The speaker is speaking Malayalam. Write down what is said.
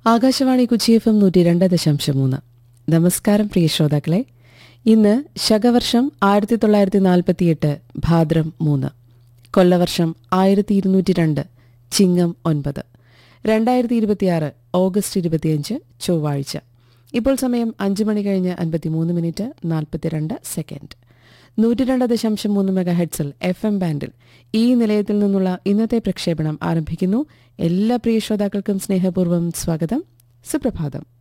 ആകാശവാണി കൊച്ചി എഫ് എം നൂറ്റി രണ്ട് ദശാംശം മൂന്ന് നമസ്കാരം പ്രിയ ശ്രോതാക്കളെ ഇന്ന് ശകവർഷം ആയിരത്തി തൊള്ളായിരത്തി നാൽപ്പത്തിയെട്ട് ഭാദ്രം മൂന്ന് കൊല്ലവർഷം ആയിരത്തി ഇരുന്നൂറ്റി രണ്ട് ചിങ്ങം ഒൻപത് രണ്ടായിരത്തി ഇരുപത്തിയാറ് ഓഗസ്റ്റ് ഇരുപത്തിയഞ്ച് ചൊവ്വാഴ്ച ഇപ്പോൾ സമയം അഞ്ച് മണി കഴിഞ്ഞ് അൻപത്തിമൂന്ന് മിനിറ്റ് നാൽപ്പത്തിരണ്ട് സെക്കൻഡ് നൂറ്റി രണ്ട് ദശാംശം മൂന്ന് മെഗാ ഹെഡ്സിൽ എഫ് എം ബാൻഡിൽ ഈ നിലയത്തിൽ നിന്നുള്ള ഇന്നത്തെ പ്രക്ഷേപണം ആരംഭിക്കുന്നു എല്ലാ പ്രിയ ശ്രോതാക്കൾക്കും സ്നേഹപൂർവ്വം സ്വാഗതം സുപ്രഭാതം